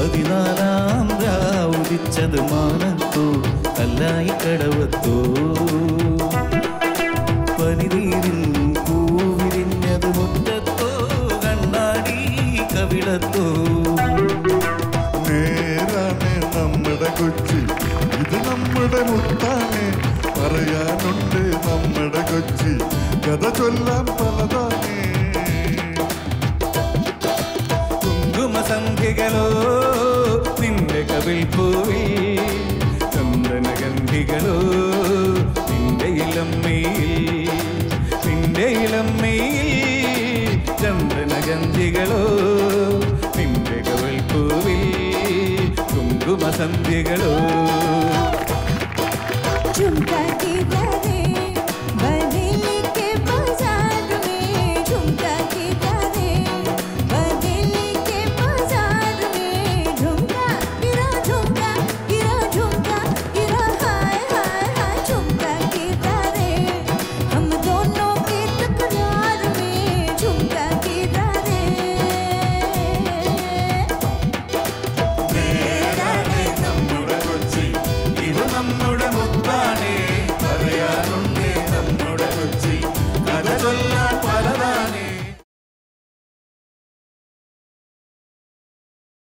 പതിനാലാം രാവുദിച്ചത് മാനത്തോ കല്ലായി കടവത്തോ പനിനീരിൽ പൂവിരിഞ്ഞത് മുറ്റത്തോ കണ്ണാടി കവിളത്തോ നേരാണ് നമ്മുടെ കൊച്ചി ഇത് നമ്മുടെ മുത്താണ് പറയാനുണ്ട് നമ്മുടെ കൊച്ചി കഥ ചൊല്ലാൻ പലതാണ് കുങ്കുമസന്ധികളോ നിന്റെ കവിൾ പൂവിൽ ചന്ദനഗന്ധികളോ നിന്റെ ഇളമ്മയിൽ നിന്റെ ഇളമ്മയിൽ ചന്ദനഗന്ധികളോ നിന്റെ കവിൾ പൂവിൽ കുങ്കുമസന്ധികളോ